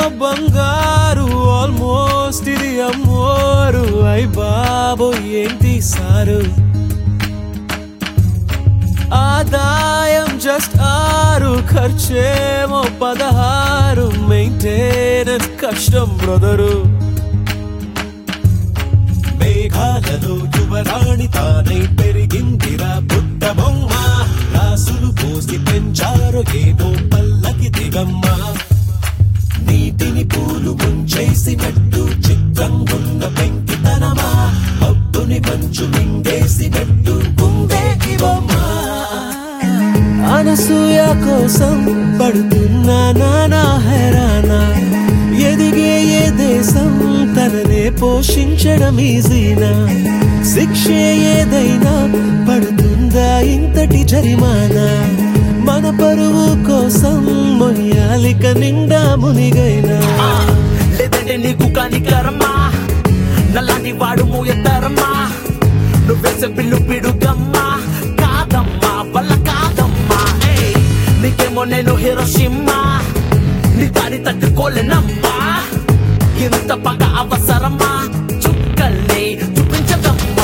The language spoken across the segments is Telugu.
బంగారు ఆల్మోస్ట్ ఇది అమ్మోరు అయ్ బాబో ఏంటి సారు ఆదాయం జస్ట్ ఆరు ఖర్చేమో పదహారు మెయింటెనెన్స్ కష్టం బ్రదరు మేఘాలలో యువరాణి తానై పెరిగిందిరా పుట్ట బొమ్మ రాసులు పోసి పెంచారు ఏదో పల్లకి దిగమ్మ నీటిని పూలు ముంచేసినట్టు చిత్రంగున్న పెంకితనమా పప్పుని మంచు మింగేసినట్టు కుంగే ఇవమ్మ అనసూయ కోసం పడుతున్నా నానా హెరానా ఎదిగే ఏ దేశం తననే పోషించడం ఈజీనా శిక్షే ఏదైనా పడుతుందా ఇంతటి జరిమానా మన పరువు కోసం మొయ్యాలిక నిండా మునిగైనా లేదంటే నీకు కాని కర్మా నల్లాని వాడు మూయతరమా నువ్వేసే పిల్లు పిడుగమ్మా కాదమ్మా వల్ల కాదమ్మా ఏయ్, నీకేమో నేను హీరోషిమ్మా నీ దాడి తట్టుకోలేనమ్మా ఇంత పగ అవసరమా చుక్కల్ని చూపించదమ్మా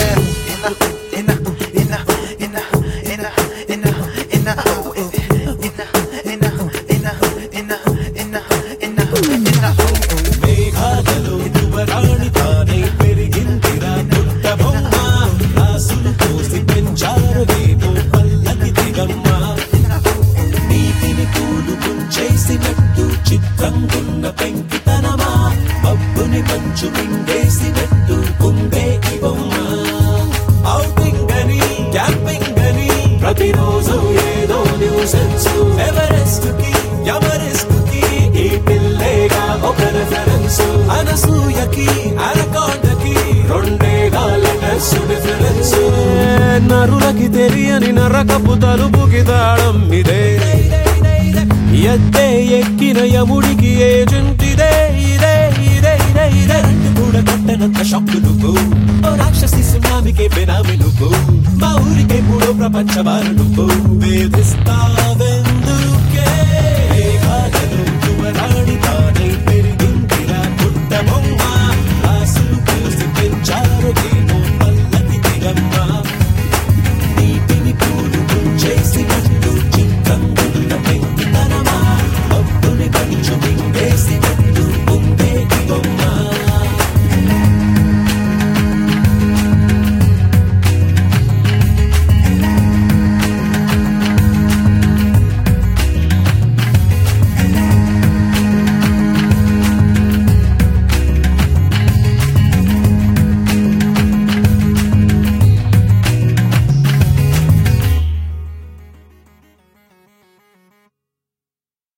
మేఘాలలో యువరాణి తానై పెరిగిందిరా పుట్ట బొమ్మ రాసులు పోసి పెంచారు ఏదో పల్లకి దిగమ్మ నీటిని పూలు ముంచేసినట్టు చిత్రంగున్న పెంకితనమా మబ్బుని మంచు మింగేసినట్టు కుంగే ఈ బొమ్మ ఔటింగ్ అని క్యాంపింగ్ అని ప్రతిరోజు ఏదో న్యూసెన్స్ ఎవరెస్ట్ కి ఎవరెస్ట్ కి ఈ పిల్లేగా ఒక రెఫరెన్స్ అనసూయకి అనకొండకి రెండేగా లెటర్స్ డిఫరెన్స్ నరులకి తెలియని నరకపు తలుపుకి తాళం ఇదే ఎత్తే ఎక్కిన యముడికి ఏజెంట్ ఇదే ఇదే ఇదే ఇదే ఇదే రెండు కూడా కట్టనంత షాక్ నువ్వు ఓ రాక్షసి సునామికే బెనామి నువ్వు మా ఊరికే మూడో ప్రపంచ వారు నువ్వు వేధిస్తావే